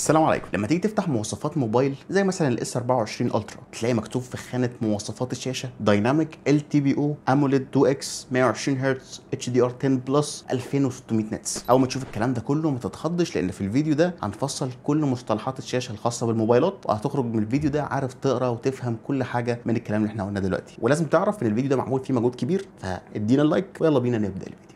السلام عليكم لما تيجي تفتح مواصفات موبايل زي مثلا الاس 24 الترا تلاقي مكتوب في خانه مواصفات الشاشه دايناميك ال تي بي او اموليد 2 اكس 120 هرتز اتش دي ار 10 بلس 2600 نتس اول ما تشوف الكلام ده كله ما تتخضش لان في الفيديو ده هنفصل كل مصطلحات الشاشه الخاصه بالموبايلات وهتخرج من الفيديو ده عارف تقرا وتفهم كل حاجه من الكلام اللي احنا قلناه دلوقتي ولازم تعرف ان الفيديو ده معمول فيه مجهود كبير فادينا اللايك ويلا بينا نبدا الفيديو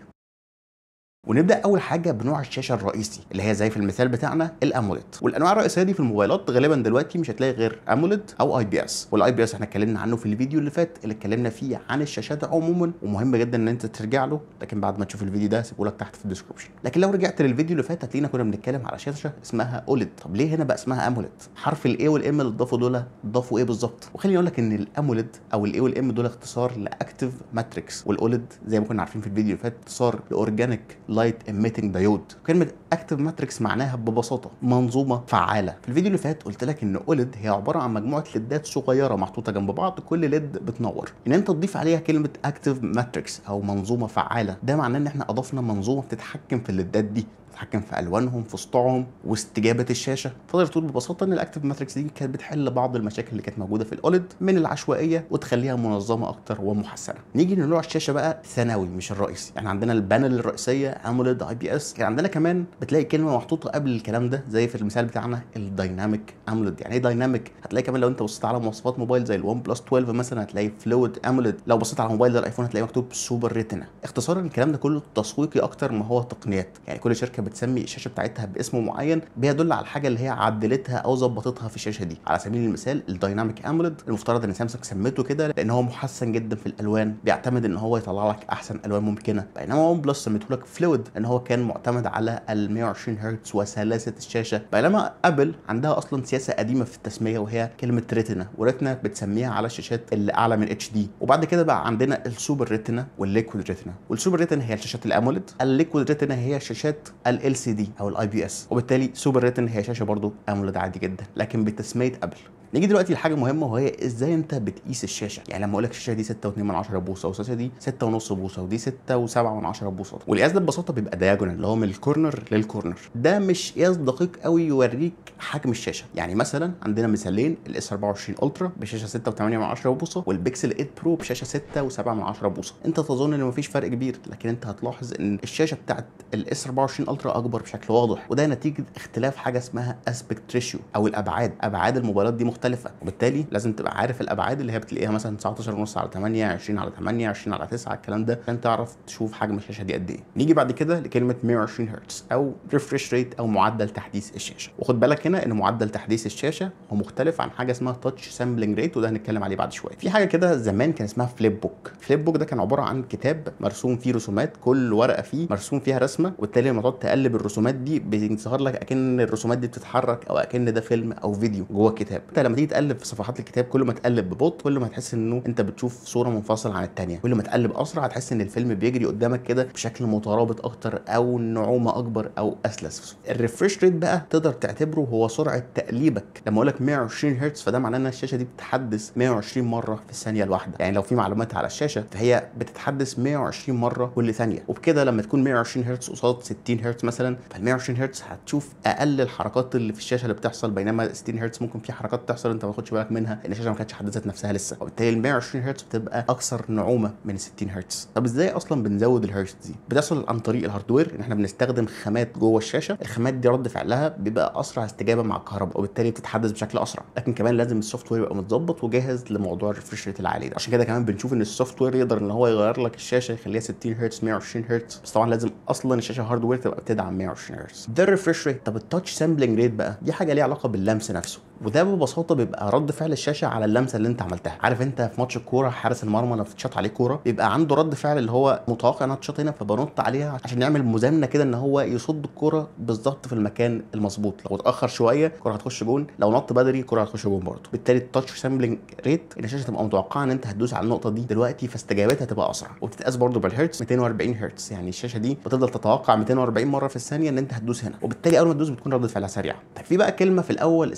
ونبدا اول حاجه بنوع الشاشه الرئيسي اللي هي زي في المثال بتاعنا الاموليد والانواع الرئيسيه دي في الموبايلات غالبا دلوقتي مش هتلاقي غير اموليد او اي بي اس والاي بي اس احنا اتكلمنا عنه في الفيديو اللي فات اللي اتكلمنا فيه عن الشاشات عموما ومهم جدا ان انت ترجع له لكن بعد ما تشوف الفيديو ده سيبه لك تحت في الديسكربشن لكن لو رجعت للفيديو اللي فات هتلاقينا كنا بنتكلم على شاشه اسمها اوليد طب ليه هنا بقى اسمها اموليد حرف الاي والام اللي اتضافوا دول اتضافوا ايه بالظبط وخليني اقول لك ان الاموليد او الاي والام دول اختصار لاكتيف ماتريكس والاوليد زي ما كنا عارفين في الفيديو اللي فات اختصار لاورجانيك لايت ايميتنج دايود كلمه اكتيف ماتريكس معناها ببساطه منظومه فعاله في الفيديو اللي فات قلت لك ان اوليد هي عباره عن مجموعه ليدات صغيره محطوطه جنب بعض كل ليد بتنور ان انت تضيف عليها كلمه اكتيف ماتريكس او منظومه فعاله ده معناه ان احنا اضفنا منظومه بتتحكم في الليدات دي بتتحكم في الوانهم في سطوعهم واستجابه الشاشه تقدر تقول ببساطه ان الاكتيف ماتريكس دي كانت بتحل بعض المشاكل اللي كانت موجوده في الاوليد من العشوائيه وتخليها منظمه اكتر ومحسنه نيجي لنوع الشاشه بقى ثانوي مش الرئيسي يعني عندنا البانل الرئيسيه اموليد اي بي اس كان عندنا كمان بتلاقي كلمه محطوطه قبل الكلام ده زي في المثال بتاعنا الدايناميك اموليد يعني ايه دايناميك هتلاقي كمان لو انت بصيت على مواصفات موبايل زي الون بلس 12 مثلا هتلاقي فلويد اموليد لو بصيت على موبايل زي الايفون هتلاقي مكتوب سوبر ريتنا اختصارا الكلام ده كله تسويقي اكتر ما هو تقنيات يعني كل شركه بتسمي الشاشه بتاعتها باسم معين بيدل على الحاجه اللي هي عدلتها او ظبطتها في الشاشه دي على سبيل المثال الدايناميك اموليد المفترض ان سامسونج سمته كده لان هو محسن جدا في الالوان بيعتمد ان هو يطلع لك احسن الوان ممكنه بينما ون بلس سميته لك فلويد ان هو كان معتمد على ال 120 هرتز وسلاسه الشاشه بينما ابل عندها اصلا سياسه قديمه في التسميه وهي كلمه ريتنا وريتنا بتسميها على الشاشات اللي اعلى من اتش دي وبعد كده بقى عندنا السوبر ريتنا والليكويد ريتنا والسوبر ريتنا هي الشاشات الاموليد الليكويد ريتنا هي شاشات ال سي دي او الاي بي اس وبالتالي سوبر ريتن هي شاشه برضو اموليد عادي جدا لكن بتسميه ابل نيجي دلوقتي لحاجه مهمه وهي ازاي انت بتقيس الشاشه يعني لما اقول لك الشاشه دي 6.2 من 10 بوصه والشاشه دي 6.5 بوصه ودي 6.7 من 10 بوصه والقياس ده ببساطه بيبقى دايجونال اللي هو من الكورنر للكورنر ده مش قياس دقيق قوي يوريك حجم الشاشه يعني مثلا عندنا مثالين الاس 24 الترا بشاشه 6.8 من 10 بوصه والبيكسل 8 برو بشاشه 6.7 من 10 بوصه انت تظن ان مفيش فرق كبير لكن انت هتلاحظ ان الشاشه بتاعت الاس 24 الترا اكبر بشكل واضح وده نتيجه اختلاف حاجه اسمها اسبكت ريشيو او الابعاد ابعاد الموبايلات دي مختلفه وبالتالي لازم تبقى عارف الابعاد اللي هي بتلاقيها مثلا 19 ونص على 8 20 على 8 20 على 9 الكلام ده عشان تعرف تشوف حجم الشاشه دي قد ايه نيجي بعد كده لكلمه 120 هرتز او ريفرش ريت او معدل تحديث الشاشه وخد بالك هنا ان معدل تحديث الشاشه هو مختلف عن حاجه اسمها تاتش سامبلنج ريت وده هنتكلم عليه بعد شويه في حاجه كده زمان كان اسمها فليب بوك فليب بوك ده كان عباره عن كتاب مرسوم فيه رسومات كل ورقه فيه مرسوم فيها رسمه وبالتالي لما تقعد تقلب الرسومات دي بيظهر لك اكن الرسومات دي بتتحرك او اكن ده فيلم او فيديو جوه الكتاب انت لما تيجي تقلب في صفحات الكتاب كل ما تقلب ببطء كل ما تحس انه انت بتشوف صوره منفصله عن الثانيه كل ما تقلب اسرع هتحس ان الفيلم بيجري قدامك كده بشكل مترابط اكتر او نعومه اكبر او اسلس الريفرش ريت بقى تقدر تعتبره هو سرعه تقليبك لما اقول لك 120 هرتز فده معناه ان الشاشه دي بتتحدث 120 مره في الثانيه الواحده يعني لو في معلومات على الشاشه فهي بتتحدث 120 مره كل ثانيه وبكده لما تكون 120 هرتز قصاد 60 هرتز مثلا فال 120 هرتز هتشوف اقل الحركات اللي في الشاشه اللي بتحصل بينما 60 هرتز ممكن في حركات تحصل انت ما تاخدش بالك منها ان الشاشه ما كانتش حدثت نفسها لسه وبالتالي ال 120 هرتز بتبقى اكثر نعومه من 60 هرتز طب ازاي اصلا بنزود الهرتز دي بتحصل عن طريق الهاردوير ان احنا بنستخدم خامات جوه الشاشه الخامات دي رد فعلها بيبقى اسرع استجابه مع الكهرباء وبالتالي بتتحدث بشكل اسرع لكن كمان لازم السوفت وير يبقى متظبط وجاهز لموضوع الريفرش ريت العالي ده عشان كده كمان بنشوف ان السوفت وير يقدر ان هو يغير لك الشاشه يخليها 60 هرتز 120 هرتز بس طبعا لازم اصلا الشاشه هاردوير تبقى بتدعم 120 هرتز ده الريفرش ريت طب التاتش سامبلنج ريت بقى دي حاجه ليها علاقه باللمس نفسه وده ببساطه بيبقى رد فعل الشاشه على اللمسه اللي انت عملتها عارف انت في ماتش الكوره حارس المرمى لما بتتشاط عليه كوره بيبقى عنده رد فعل اللي هو متوقع انها تشاط هنا فبنط عليها عشان يعمل مزامنه كده ان هو يصد الكوره بالظبط في المكان المظبوط لو اتاخر شويه الكوره هتخش جون لو نط بدري الكوره هتخش جون برضه بالتالي التاتش سامبلنج ريت الشاشه تبقى متوقعه ان انت هتدوس على النقطه دي دلوقتي فاستجابتها تبقى اسرع وبتتقاس برضه بالهرتز 240 هرتز يعني الشاشه دي بتفضل تتوقع 240 مره في الثانيه ان انت هتدوس هنا وبالتالي اول ما تدوس بتكون رده فعلها سريعه طيب في بقى كلمه في الاول اسمها ال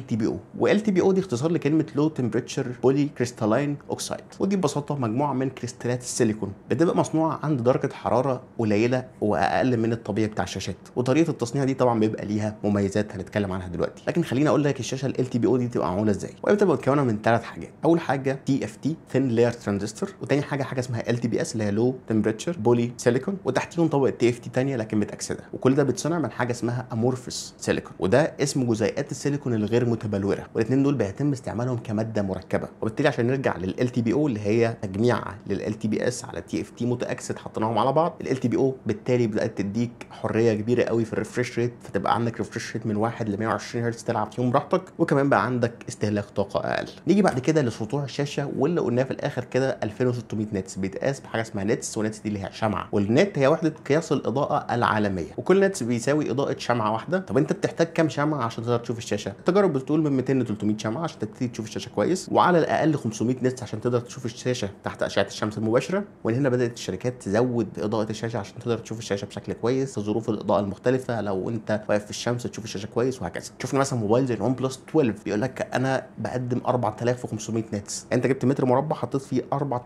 تي بي او وال تي بي او دي اختصار لكلمه لو تمبريتشر بولي كريستالاين اوكسايد ودي ببساطه مجموعه من كريستالات السيليكون بتبقى مصنوعه عند درجه حراره قليله واقل من الطبيعي بتاع الشاشات وطريقه التصنيع دي طبعا بيبقى ليها مميزات هنتكلم عنها دلوقتي لكن خليني اقول لك الشاشه ال تي بي او دي بتبقى معموله ازاي وهي بتبقى متكونه من ثلاث حاجات اول حاجه تي اف تي ثين لاير ترانزستور وتاني حاجه حاجه اسمها ال تي بي اس اللي هي لو تمبريتشر بولي سيليكون وتحتيهم طبقه تي اف تي ثانيه لكن متاكسده وكل ده بيتصنع من حاجه اسمها امورفس سيليكون وده اسم جزيئات السيليكون الغير متبلوره والاثنين دول بيتم استعمالهم كماده مركبه وبالتالي عشان نرجع لل تي بي او اللي هي تجميع لل تي بي اس على تي اف تي متاكسد حطيناهم على بعض ال تي بي او بالتالي بدات تديك حريه كبيره قوي في الريفرش ريت فتبقى عندك ريفرش ريت من 1 ل 120 هرتز تلعب فيهم براحتك وكمان بقى عندك استهلاك طاقه اقل نيجي بعد كده لسطوع الشاشه واللي قلناه في الاخر كده 2600 نتس بيتقاس بحاجه اسمها نتس ونتس دي اللي هي شمعه والنت هي وحده قياس الاضاءه العالميه وكل نتس بيساوي اضاءه شمعه واحده طب انت بتحتاج كام شمعه عشان تقدر تشوف الشاشه التجارب بتقول من 200 ل 300 شمعه عشان تبتدي تشوف الشاشه كويس وعلى الاقل 500 نتس عشان تقدر تشوف الشاشه تحت اشعه الشمس المباشره ومن هنا بدات الشركات تزود اضاءه الشاشه عشان تقدر تشوف الشاشه بشكل كويس في ظروف الاضاءه المختلفه لو انت واقف في الشمس تشوف الشاشه كويس وهكذا شفنا مثلا موبايل زي الون بلس 12 بيقول لك انا بقدم 4500 نتس انت جبت متر مربع حطيت فيه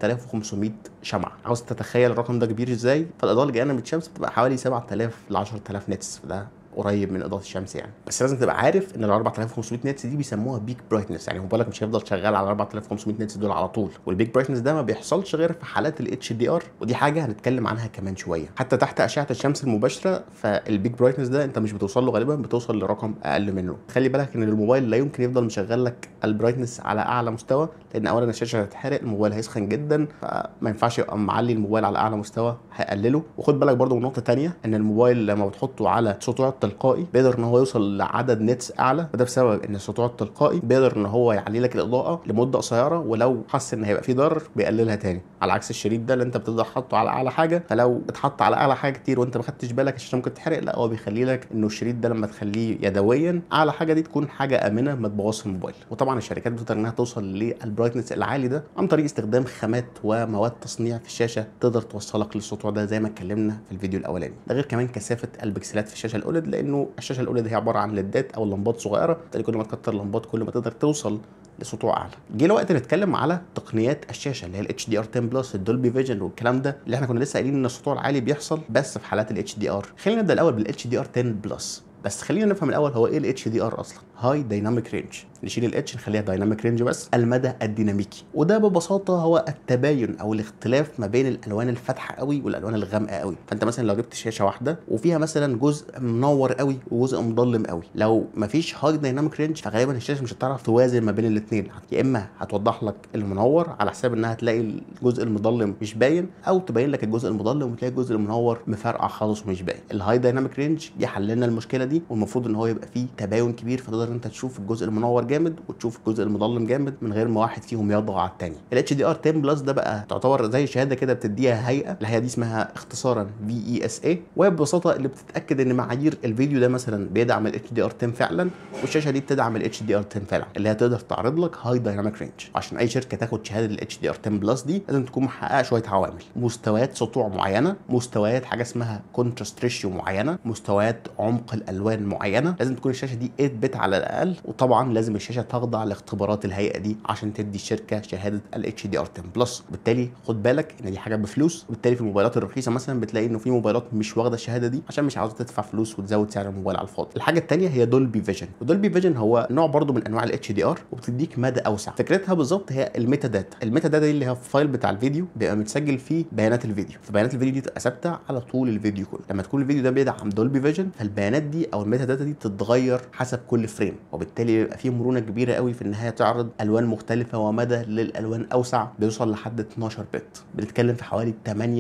4500 شمعه عاوز تتخيل الرقم ده كبير ازاي فالاضاءه اللي جايه من الشمس بتبقى حوالي 7000 ل 10000 نتس فده قريب من اضاءه الشمس يعني بس لازم تبقى عارف ان ال 4500 نتس دي بيسموها بيك برايتنس يعني موبايلك مش هيفضل شغال على 4500 نتس دول على طول والبيك برايتنس ده ما بيحصلش غير في حالات الاتش دي ار ودي حاجه هنتكلم عنها كمان شويه حتى تحت اشعه الشمس المباشره فالبيك برايتنس ده انت مش بتوصل له غالبا بتوصل لرقم اقل منه خلي بالك ان الموبايل لا يمكن يفضل مشغل لك البرايتنس على اعلى مستوى لان اولا الشاشه هتتحرق الموبايل هيسخن جدا فما ينفعش يبقى معلي الموبايل على اعلى مستوى هيقلله وخد بالك برده من نقطه ثانيه ان الموبايل لما بتحطه على سطوع التلقائي بيقدر ان هو يوصل لعدد نتس اعلى وده بسبب ان السطوع التلقائي بيقدر ان هو يعلي لك الاضاءه لمده قصيره ولو حس ان هيبقى فيه ضرر بيقللها تاني على عكس الشريط ده اللي انت بتفضل حاطه على اعلى حاجه فلو اتحط على اعلى حاجه كتير وانت ما خدتش بالك الشاشه ممكن تحرق لا هو بيخلي لك انه الشريط ده لما تخليه يدويا اعلى حاجه دي تكون حاجه امنه ما تبوظش الموبايل وطبعا الشركات بتقدر انها توصل للبرايتنس العالي ده عن طريق استخدام خامات ومواد تصنيع في الشاشه تقدر توصلك للسطوع ده زي ما اتكلمنا في الفيديو الاولاني ده غير كمان كثافه البكسلات في الشاشه الاولد لانه الشاشه الاولد هي عباره عن ليدات او لمبات صغيره بالتالي كل ما تكتر اللمبات كل ما تقدر توصل لسطوع اعلى جه الوقت نتكلم على تقنيات الشاشه اللي هي الاتش دي ار 10 بلس الدولبي فيجن والكلام ده اللي احنا كنا لسه قايلين ان السطوع العالي بيحصل بس في حالات الاتش دي ار خلينا نبدا الاول بالاتش دي ار 10 بلس بس خلينا نفهم الاول هو ايه الاتش دي ار اصلا هاي دايناميك رينج نشيل الاتش نخليها دايناميك رينج بس المدى الديناميكي وده ببساطه هو التباين او الاختلاف ما بين الالوان الفاتحه قوي والالوان الغامقه قوي فانت مثلا لو جبت شاشه واحده وفيها مثلا جزء منور قوي وجزء مظلم قوي لو مفيش هاي دايناميك رينج فغالبا الشاشه مش هتعرف توازن ما بين الاثنين يا اما هتوضح لك المنور على حساب انها تلاقي الجزء المظلم مش باين او تبين لك الجزء المظلم وتلاقي الجزء المنور مفرقع خالص ومش باين الهاي دايناميك رينج يحل لنا المشكله دي والمفروض ان هو يبقى فيه تباين كبير فتقدر انت تشوف الجزء المنور جامد وتشوف الجزء المظلم جامد من غير ما واحد فيهم يطغى على الثاني الاتش دي ار 10 بلس ده بقى تعتبر زي شهاده كده بتديها هيئه الهيئه دي اسمها اختصارا في اي اس اي وهي ببساطه اللي بتتاكد ان معايير الفيديو ده مثلا بيدعم الاتش دي ار 10 فعلا والشاشه دي بتدعم الاتش دي ار 10 فعلا اللي هي تقدر تعرض لك هاي دايناميك رينج عشان اي شركه تاخد شهاده الاتش دي ار 10 بلس دي لازم تكون محققه شويه عوامل مستويات سطوع معينه مستويات حاجه اسمها كونتراست ريشيو معينه مستويات عمق الالوان معينه لازم تكون الشاشه دي 8 بت على الاقل وطبعا لازم الشاشه تخضع لاختبارات الهيئه دي عشان تدي الشركه شهاده الاتش دي ار 10 بلس وبالتالي خد بالك ان دي حاجه بفلوس وبالتالي في الموبايلات الرخيصه مثلا بتلاقي انه في موبايلات مش واخده الشهاده دي عشان مش عاوزه تدفع فلوس وتزود سعر الموبايل على الفاضي الحاجه الثانيه هي دولبي فيجن ودولبي فيجن هو نوع برضو من انواع الاتش دي ار وبتديك مدى اوسع فكرتها بالظبط هي الميتا داتا الميتا داتا دي اللي هي الفايل بتاع الفيديو بيبقى متسجل فيه بيانات الفيديو فبيانات الفيديو دي تبقى ثابته على طول الفيديو كله لما تكون الفيديو ده بيدعم دولبي فيجن فالبيانات دي او الميتا داتا دي تتغير حسب كل فريم وبالتالي بيبقى فيه مرونه كبيره قوي في النهايه تعرض الوان مختلفه ومدى للالوان اوسع بيوصل لحد 12 بت بنتكلم في حوالي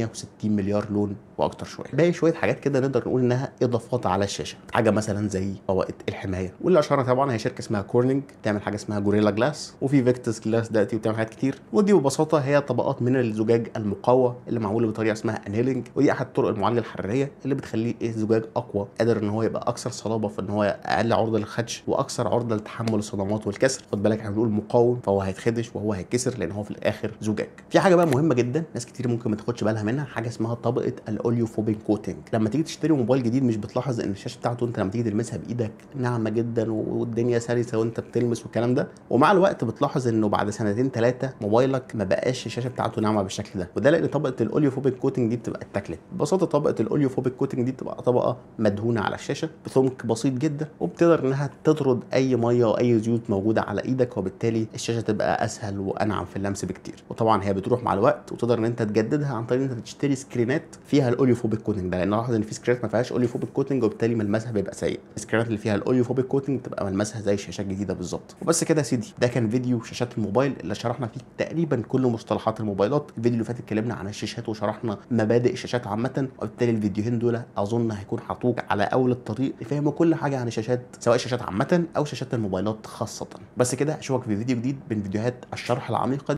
68 مليار لون واكتر شويه باقي شويه حاجات كده نقدر نقول انها اضافات على الشاشه حاجه مثلا زي فوائد الحمايه واللي اشهرها طبعا هي شركه اسمها كورنينج بتعمل حاجه اسمها جوريلا جلاس وفي فيكتس جلاس دلوقتي وبتعمل حاجات كتير ودي ببساطه هي طبقات من الزجاج المقوى اللي معموله بطريقه اسمها انيلينج ودي احد طرق المعالجه الحراريه اللي بتخليه الزجاج اقوى قادر ان هو يبقى اكثر صلابه في ان هو اقل عرضه للخدش واكثر عرضه لتحمل الصدمات والكسر خد بالك احنا بنقول مقاوم فهو هيتخدش وهو هيتكسر لان هو في الاخر زجاج في حاجه بقى مهمه جدا ناس كتير ممكن ما تاخدش بالها منها حاجه اسمها طبقه الاوليوفوبيك كوتنج لما تيجي تشتري موبايل جديد مش بتلاحظ ان الشاشه بتاعته انت لما تيجي تلمسها بايدك ناعمه جدا والدنيا سلسه وانت بتلمس والكلام ده ومع الوقت بتلاحظ انه بعد سنتين ثلاثه موبايلك ما بقاش الشاشه بتاعته ناعمه بالشكل ده وده لان طبقه الاوليوفوبيك كوتنج دي بتبقى اتاكلت ببساطه طبقه الاوليوفوبيك كوتنج دي بتبقى طبقه مدهونه على الشاشه بسمك بسيط جدا وبتقدر انها تطرد اي ميه واي زيوت موجوده على ايدك وبالتالي الشاشه تبقى اسهل وانعم في اللمس بكتير وطبعا هي بتروح مع الوقت وتقدر ان انت تجددها عن طريق ان انت تشتري سكرينات فيها الاوليوفوبيك كوتنج ده لان لاحظ ان في سكرينات ما فيهاش اوليوفوبيك كوتنج وبالتالي ملمسها بيبقى سيء السكرينات اللي فيها الاوليوفوبيك كوتنج بتبقى ملمسها زي شاشات جديده بالظبط وبس كده يا سيدي ده كان فيديو شاشات الموبايل اللي شرحنا فيه تقريبا كل مصطلحات الموبايلات الفيديو اللي فات اتكلمنا عن الشاشات وشرحنا مبادئ الشاشات عامه وبالتالي الفيديوهين دول اظن هيكون حطوك على اول الطريق لفهم كل حاجه عن الشاشات سواء الشاشات عامه او شاشات الموبايلات خاصه بس كده اشوفك في فيديو جديد من فيديوهات الشرح العميقه